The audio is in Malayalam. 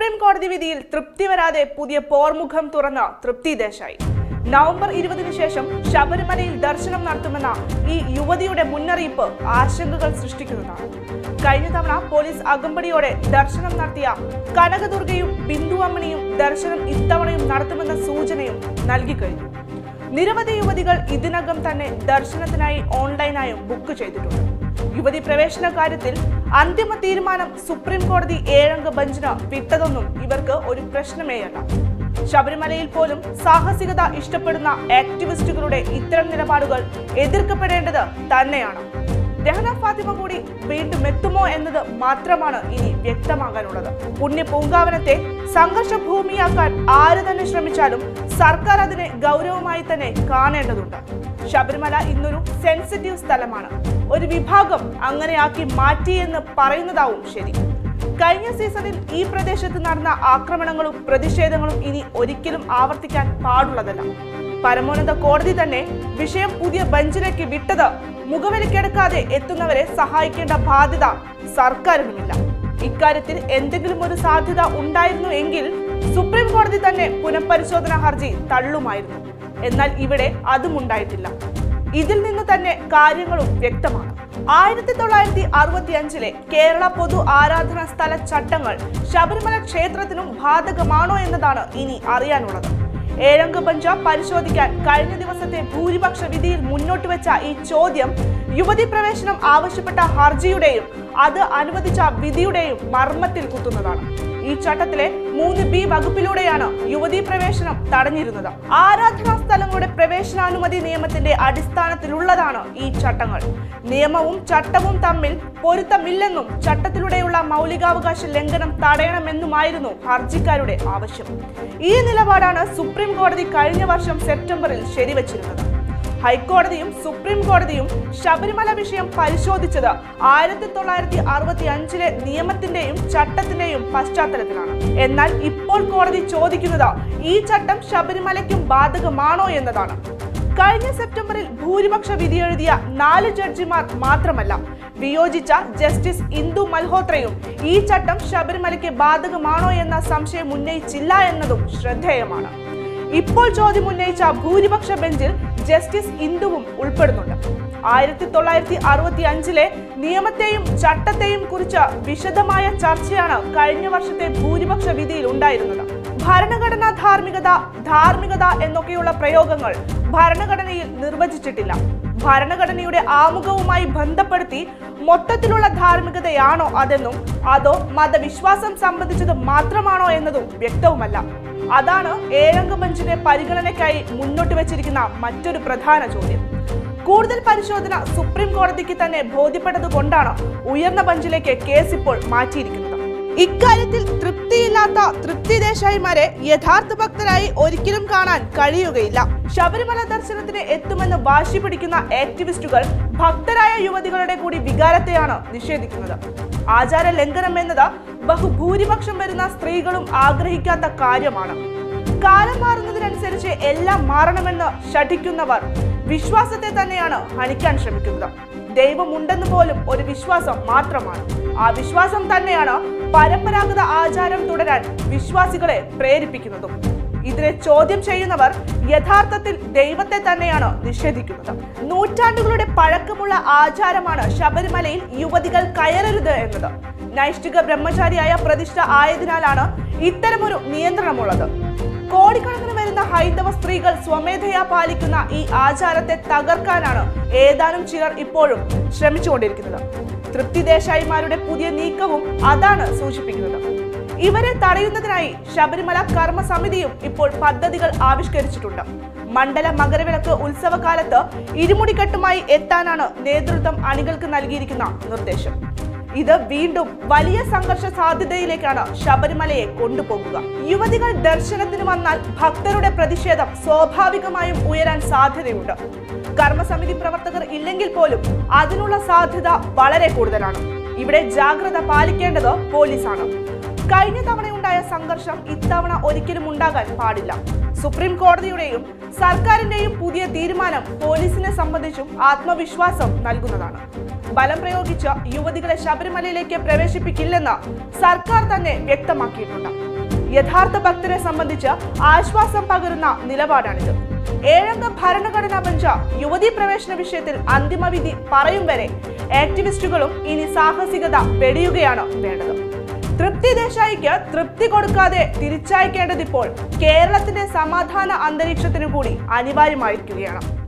സുപ്രീം കോടതി വിധിയിൽ തൃപ്തി വരാതെ പുതിയ പോർമുഖം തുറന്ന തൃപ്തി ദേശായി നവംബർ ഇരുപതിനു ശേഷം ശബരിമലയിൽ ദർശനം നടത്തുമെന്ന ഈ യുവതിയുടെ മുന്നറിയിപ്പ് ആശങ്കകൾ സൃഷ്ടിക്കുന്നതാണ് കഴിഞ്ഞ തവണ പോലീസ് അകമ്പടിയോടെ ദർശനം നടത്തിയ കനകദുർഗയും ബിന്ദു അമ്മണിയും ദർശനം ഇത്തവണയും നടത്തുമെന്ന സൂചനയും നൽകിക്കഴിഞ്ഞു നിരവധി യുവതികൾ ഇതിനകം തന്നെ ദർശനത്തിനായി ഓൺലൈനായും ബുക്ക് ചെയ്തിട്ടുണ്ട് യുവതി പ്രവേശന കാര്യത്തിൽ അന്തിമ തീരുമാനം സുപ്രീം കോടതി ഏഴംഗ ബെഞ്ചിന് വിട്ടതൊന്നും ഇവർക്ക് ഒരു പ്രശ്നമേയല്ല ശബരിമലയിൽ പോലും സാഹസികത ഇഷ്ടപ്പെടുന്ന ആക്ടിവിസ്റ്റുകളുടെ ഇത്തരം നിലപാടുകൾ എതിർക്കപ്പെടേണ്ടത് തന്നെയാണ് രഹന ഫാത്തിമ കൂടി വീണ്ടും എത്തുമോ എന്നത് മാത്രമാണ് ഇനി വ്യക്തമാകാനുള്ളത് പുണ്യ പൂങ്കാവനത്തെ സംഘർഷ ഭൂമിയാക്കാൻ ആര് തന്നെ ശ്രമിച്ചാലും സർക്കാർ അതിനെ ഗൗരവമായി തന്നെ കാണേണ്ടതുണ്ട് ശബരിമല ഇന്നൊരു സെൻസിറ്റീവ് സ്ഥലമാണ് ഒരു വിഭാഗം അങ്ങനെയാക്കി മാറ്റി എന്ന് പറയുന്നതാവും ശരി കഴിഞ്ഞ സീസണിൽ ഈ പ്രദേശത്ത് നടന്ന ആക്രമണങ്ങളും പ്രതിഷേധങ്ങളും ഇനി ഒരിക്കലും ആവർത്തിക്കാൻ പാടുള്ളതല്ല പരമോന്നത കോടതി തന്നെ വിഷയം പുതിയ ബെഞ്ചിലേക്ക് വിട്ടത് മുഖവിലക്കെടുക്കാതെ എത്തുന്നവരെ സഹായിക്കേണ്ട ബാധ്യത സർക്കാരിനുമില്ല ഇക്കാര്യത്തിൽ എന്തെങ്കിലും ഒരു സാധ്യത ഉണ്ടായിരുന്നു എങ്കിൽ സുപ്രീം കോടതി തന്നെ പുനഃപരിശോധന ഹർജി തള്ളുമായിരുന്നു എന്നാൽ ഇവിടെ അതും ഉണ്ടായിട്ടില്ല ഇതിൽ നിന്ന് തന്നെ കാര്യങ്ങളും വ്യക്തമാണ് ആയിരത്തി തൊള്ളായിരത്തി അറുപത്തി അഞ്ചിലെ കേരള പൊതു ആരാധനാ സ്ഥല ചട്ടങ്ങൾ ശബരിമല ക്ഷേത്രത്തിനും ബാധകമാണോ എന്നതാണ് ഇനി അറിയാനുള്ളത് ഏഴംഗ ബെഞ്ച് പരിശോധിക്കാൻ കഴിഞ്ഞ ദിവസത്തെ ഭൂരിപക്ഷ വിധിയിൽ മുന്നോട്ട് വെച്ച ഈ ചോദ്യം യുവതി പ്രവേശനം ആവശ്യപ്പെട്ട ഹർജിയുടെയും അത് അനുവദിച്ച വിധിയുടെയും മർമ്മത്തിൽ കുത്തുന്നതാണ് ഈ ചട്ടത്തിലെ മൂന്ന് ബി വകുപ്പിലൂടെയാണ് യുവതീ പ്രവേശനം തടഞ്ഞിരുന്നത് ആരാധനാ സ്ഥലങ്ങളുടെ പ്രവേശനാനുമതി നിയമത്തിന്റെ അടിസ്ഥാനത്തിലുള്ളതാണ് ഈ ചട്ടങ്ങൾ നിയമവും ചട്ടവും തമ്മിൽ പൊരുത്തമില്ലെന്നും ചട്ടത്തിലൂടെയുള്ള മൗലികാവകാശ ലംഘനം തടയണമെന്നുമായിരുന്നു ഹർജിക്കാരുടെ ആവശ്യം ഈ നിലപാടാണ് സുപ്രീം കോടതി കഴിഞ്ഞ വർഷം സെപ്റ്റംബറിൽ ശരിവച്ചിരുന്നത് ഹൈക്കോടതിയും സുപ്രീം കോടതിയും ശബരിമല വിഷയം പരിശോധിച്ചത് ആയിരത്തി തൊള്ളായിരത്തി അറുപത്തി അഞ്ചിലെ നിയമത്തിന്റെയും ചട്ടത്തിന്റെയും പശ്ചാത്തലത്തിലാണ് എന്നാൽ ഇപ്പോൾ കോടതി ചോദിക്കുന്നത് ഈ ചട്ടം ശബരിമലയ്ക്കും ബാധകമാണോ എന്നതാണ് കഴിഞ്ഞ സെപ്റ്റംബറിൽ ഭൂരിപക്ഷ വിധി എഴുതിയ നാല് ജഡ്ജിമാർ മാത്രമല്ല വിയോജിച്ച ജസ്റ്റിസ് ഇന്ദു മൽഹോത്രയും ഈ ചട്ടം ശബരിമലയ്ക്ക് ബാധകമാണോ എന്ന സംശയം ഉന്നയിച്ചില്ല എന്നതും ശ്രദ്ധേയമാണ് ഇപ്പോൾ ചോദ്യം ഉന്നയിച്ച ഭൂരിപക്ഷ ബെഞ്ചിൽ ജസ്റ്റിസ് ഇന്ദുവും ഉൾപ്പെടുന്നുണ്ട് ആയിരത്തി തൊള്ളായിരത്തി അറുപത്തി അഞ്ചിലെ നിയമത്തെയും ചട്ടത്തെയും കുറിച്ച് വിശദമായ ചർച്ചയാണ് കഴിഞ്ഞ വർഷത്തെ ഭൂരിപക്ഷ വിധിയിൽ ഉണ്ടായിരുന്നത് ഭരണഘടനാ ധാർമ്മികത ധാർമ്മികത എന്നൊക്കെയുള്ള പ്രയോഗങ്ങൾ ഭരണഘടനയിൽ നിർവചിച്ചിട്ടില്ല ഭരണഘടനയുടെ ആമുഖവുമായി ബന്ധപ്പെടുത്തി മൊത്തത്തിലുള്ള ധാർമ്മികതയാണോ അതെന്നും അതോ മതവിശ്വാസം സംബന്ധിച്ചത് മാത്രമാണോ എന്നതും വ്യക്തവുമല്ല അതാണ് ഏഴംഗ ബെഞ്ചിന്റെ പരിഗണനയ്ക്കായി മുന്നോട്ട് വെച്ചിരിക്കുന്ന മറ്റൊരു പ്രധാന ചോദ്യം കൂടുതൽ പരിശോധന സുപ്രീം കോടതിക്ക് തന്നെ ബോധ്യപ്പെട്ടത് കൊണ്ടാണ് ഉയർന്ന ബെഞ്ചിലേക്ക് കേസ് ഇപ്പോൾ മാറ്റിയിരിക്കുന്നത് ഇക്കാര്യത്തിൽ തൃപ്തിയില്ലാത്ത തൃപ്തി ദേശായിമാരെ യഥാർത്ഥ ഭക്തരായി ഒരിക്കലും കാണാൻ കഴിയുകയില്ല ശബരിമല ദർശനത്തിന് എത്തുമെന്ന് വാശി പിടിക്കുന്ന ആക്ടിവിസ്റ്റുകൾ ഭക്തരായ യുവതികളുടെ കൂടി വികാരത്തെയാണ് നിഷേധിക്കുന്നത് ആചാര ലംഘനം എന്നത് ബഹുഭൂരിപക്ഷം വരുന്ന സ്ത്രീകളും ആഗ്രഹിക്കാത്ത കാര്യമാണ് കാലം മാറുന്നതിനനുസരിച്ച് എല്ലാം മാറണമെന്ന് ശഠിക്കുന്നവർ വിശ്വാസത്തെ തന്നെയാണ് ഹനിക്കാൻ ശ്രമിക്കുന്നത് ദൈവമുണ്ടെന്ന് പോലും ഒരു വിശ്വാസം മാത്രമാണ് ആ വിശ്വാസം തന്നെയാണ് പരമ്പരാഗത ആചാരം തുടരാൻ വിശ്വാസികളെ പ്രേരിപ്പിക്കുന്നതും ഇതിനെ ചോദ്യം ചെയ്യുന്നവർ യഥാർത്ഥത്തിൽ ദൈവത്തെ തന്നെയാണ് നിഷേധിക്കുന്നത് നൂറ്റാണ്ടുകളുടെ പഴക്കമുള്ള ആചാരമാണ് ശബരിമലയിൽ യുവതികൾ കയറരുത് എന്നത് നൈഷ്ഠിക ബ്രഹ്മചാരിയായ പ്രതിഷ്ഠ ആയതിനാലാണ് ഇത്തരമൊരു നിയന്ത്രണമുള്ളത് കോടിക്കണക്കിന് വരുന്ന ഹൈന്ദവ സ്ത്രീകൾ സ്വമേധയാ പാലിക്കുന്ന ഈ ആചാരത്തെ തകർക്കാനാണ് ഏതാനും ചിലർ ഇപ്പോഴും ശ്രമിച്ചുകൊണ്ടിരിക്കുന്നത് തൃപ്തി ദേശായിമാരുടെ പുതിയ നീക്കവും അതാണ് സൂചിപ്പിക്കുന്നത് ഇവരെ തടയുന്നതിനായി ശബരിമല കർമ്മസമിതിയും ഇപ്പോൾ പദ്ധതികൾ ആവിഷ്കരിച്ചിട്ടുണ്ട് മണ്ഡല മകരവിളക്ക് ഉത്സവകാലത്ത് ഇരുമുടിക്കെട്ടുമായി എത്താനാണ് നേതൃത്വം അണികൾക്ക് നൽകിയിരിക്കുന്ന നിർദ്ദേശം ഇത് വീണ്ടും വലിയ സംഘർഷ സാധ്യതയിലേക്കാണ് ശബരിമലയെ കൊണ്ടുപോകുക യുവതികൾ ദർശനത്തിന് വന്നാൽ ഭക്തരുടെ പ്രതിഷേധം സ്വാഭാവികമായും ഉയരാൻ സാധ്യതയുണ്ട് കർമ്മസമിതി പ്രവർത്തകർ ഇല്ലെങ്കിൽ പോലും അതിനുള്ള സാധ്യത വളരെ കൂടുതലാണ് ഇവിടെ ജാഗ്രത പാലിക്കേണ്ടത് പോലീസാണ് കഴിഞ്ഞ തവണയുണ്ടായ സംഘർഷം ഇത്തവണ ഒരിക്കലും ഉണ്ടാകാൻ പാടില്ല സുപ്രീം കോടതിയുടെയും സർക്കാരിന്റെയും പുതിയ തീരുമാനം പോലീസിനെ സംബന്ധിച്ചും ആത്മവിശ്വാസം നൽകുന്നതാണ് ബലം പ്രയോഗിച്ച് യുവതികളെ ശബരിമലയിലേക്ക് പ്രവേശിപ്പിക്കില്ലെന്ന് സർക്കാർ തന്നെ വ്യക്തമാക്കിയിട്ടുണ്ട് യഥാർത്ഥ ഭക്തരെ സംബന്ധിച്ച് ആശ്വാസം പകരുന്ന നിലപാടാണിത് ഏഴംഗ ഭരണഘടനാ ബെഞ്ച് യുവതീ പ്രവേശന വിഷയത്തിൽ അന്തിമവിധി പറയും വരെ ആക്ടിവിസ്റ്റുകളും ഇനി സാഹസികത വെടിയുകയാണ് വേണ്ടത് തൃപ്തി ദേശായിക്ക് തൃപ്തി കൊടുക്കാതെ തിരിച്ചയക്കേണ്ടതിപ്പോൾ കേരളത്തിന്റെ സമാധാന അന്തരീക്ഷത്തിനു കൂടി അനിവാര്യമായിരിക്കുകയാണ്